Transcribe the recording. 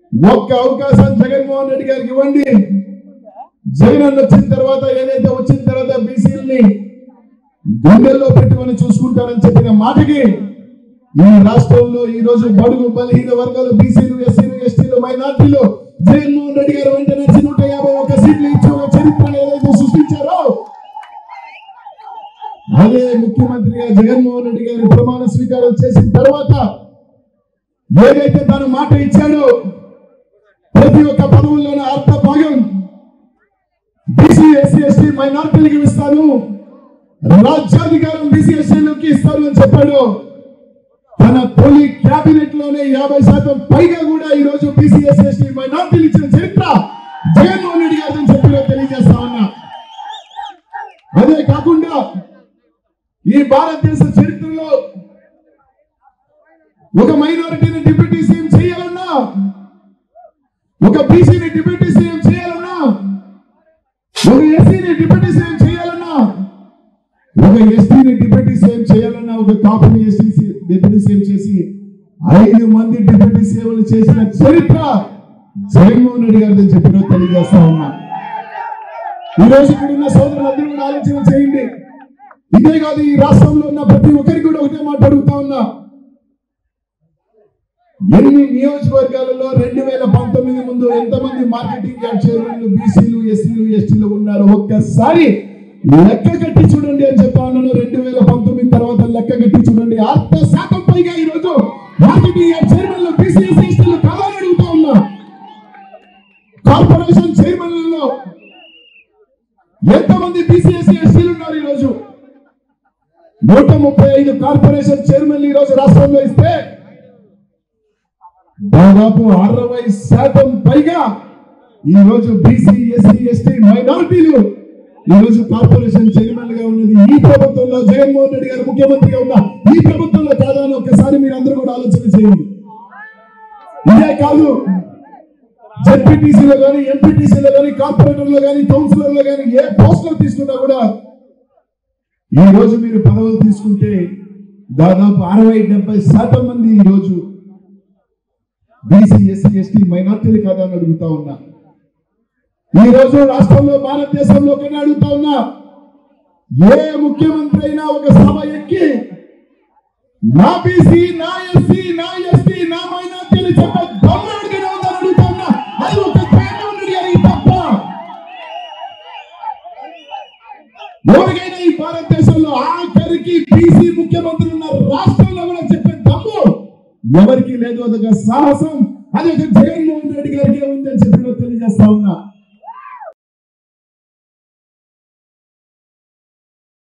ఒక్క అవకాశం జగన్మోహన్ రెడ్డి గారికి ఇవ్వండి జగన్ అన్న వచ్చిన తర్వాత ఏదైతే వచ్చిన తర్వాత బీసీలని గుండెల్లో పెట్టుకొని చూసుకుంటారని చెప్పిన మాటకి ఈ రాష్ట్రంలో ఈ రోజు బడుగు బలహీన వర్గాలు బీసీలు ఎస్సీలు ఎస్టీలు మైనార్టీలు జగన్మోహన్ రెడ్డి గారు వెంట నచ్చి నూట యాభై ఒక్క సీట్లు ఇచ్చి ఒక చరిత్రను ఏదైతే సృష్టించారో అదే ముఖ్యమంత్రిగా జగన్మోహన్ రెడ్డి గారు ప్రమాణ స్వీకారం చేసిన తర్వాత ఏదైతే తను మాట ఇచ్చాడో ప్రతి ఒక్క పదవుల్లోనూ అర్థ భాగం బీసీ ఎస్సీ ఎస్టీ మైనార్టీలకు ఇస్తాను రాజ్యాధికారం బీసీ ఎస్టీలకు ఇస్తాను అని చెప్పాడు తన తొలి క్యాబినెట్ లోనే యాభై శాతం పైగా కూడా ఈ రోజు బీసీ ఎస్సీ ఎస్టీ మైనార్టీలు ఇచ్చిన చరిత్ర జగన్మోహన్ రెడ్డి గారు అని చెప్పి నేను తెలియజేస్తా ఉన్నా అదే కాకుండా ఈ భారతదేశ చరిత్రలో ఒక మైనారిటీని డిప్యూటీ సీఎం చేయాలన్నా ఒక బీసీని డిప్యూటీ సీఎం చేయాలన్నా ఒక ఎస్సీని డిప్యూటీ సీఎం చేయాలన్నా ఒక ఎస్టీని డిప్యూటీ సీఎం చేయాలన్నా ఒక కాపుని ఎస్టీ డిప్యూటీ సీఎం చేసి ఐదు మంది డిప్యూటీ సీఎంలు చేసిన చరిత్ర జగన్మోహన్ రెడ్డి గారిని చెప్పిన తెలియజేస్తా ఉన్నా ఈ రోజు ఇక్కడ ఉన్న సోదరులందరూ కూడా ఆలోచన చేయండి ఇదే కాదు ఈ రాష్ట్రంలో ఉన్న ప్రతి ఒక్కరికి కూడా ఒకటే మాట అడుగుతా ఉన్నా ఎన్ని నియోజకవర్గాలలో రెండు వేల పంతొమ్మిది ముందు ఎంతమంది మార్కెటింగ్ యార్డ్ చైర్మన్లు బీసీలు ఎస్సీలు ఎస్టీలు ఉన్నారు ఒక్కసారి లెక్క కట్టి చూడండి అని చెప్పా ఉన్నాను రెండు వేల పంతొమ్మిది తర్వాత లెక్క కట్టి చూడండి అర్థ శాతం పైగా ఈ రోజు మార్కెటింగ్ యార్డ్ చైర్మన్లు బీసీ ఎస్సీ ఎస్టీలు కావాలని అడుగుతా ఉన్నా కార్పొరేషన్ చైర్మన్లలో ఎంతమంది బీసీ ఎస్సీ ఎస్టీలు ఉన్నారు ఈ రోజు నూట ముప్పై ఐదు కార్పొరేషన్ చైర్మన్లు ఈ రోజు రాష్ట్రంలో ఇస్తే దాదాపు అరవై శాతం పైగా ఈ రోజు బీసీ ఎస్సీ ఎస్టీ మైనారిటీలు ఈ రోజు కార్పొరేషన్ చైర్మన్ గా ఉన్నది ఈ ప్రభుత్వంలో జగన్మోహన్ రెడ్డి గారు ముఖ్యమంత్రిగా ఉన్న ఈ ప్రభుత్వంలో కాదా అని ఒకసారి మీరు అందరూ కూడా ఆలోచన చేయండి ఇదే కాదు జెడ్పీటీసీలో కానీ ఎంపీటీసీలో కానీ కార్పొరేటర్లో కానీ కౌన్సిలర్లో కానీ ఏ పోస్టులు తీసుకున్నా కూడా ఈ రోజు మీరు పదవులు తీసుకుంటే దాదాపు అరవై డెబ్బై శాతం మంది ఈ రోజు బీసీ ఎస్సీ ఎస్టీ మైనార్టీలు కాదా అని అడుగుతా ఉన్నా ఈ రోజు రాష్ట్రంలో భారతదేశంలో కన్నా అడుగుతా ఉన్నా ఏ ముఖ్యమంత్రి అయినా ఒక సభ ఎక్కి నా బీసీ నా ఎస్సీ నా ఎస్టీ నా మైనార్టీలు చెప్పే దమ్ముడిగా ఉందని అడుగుతా ఉన్నా అది ఒక జగన్మోహన్ రెడ్డి గారికి తప్ప ఎవరికైనా ఈ భారతదేశంలో ఆఖరికి బీసీ ముఖ్యమంత్రి ఉన్న రాష్ట్రంలో కూడా చెప్పే దమ్ము ఎవరికి లేదు అదొక సాహసం అది ఒక జగన్మోహన్ రెడ్డి గారికి ఉంది అని చెప్పి నేను తెలియజేస్తా ఉన్నా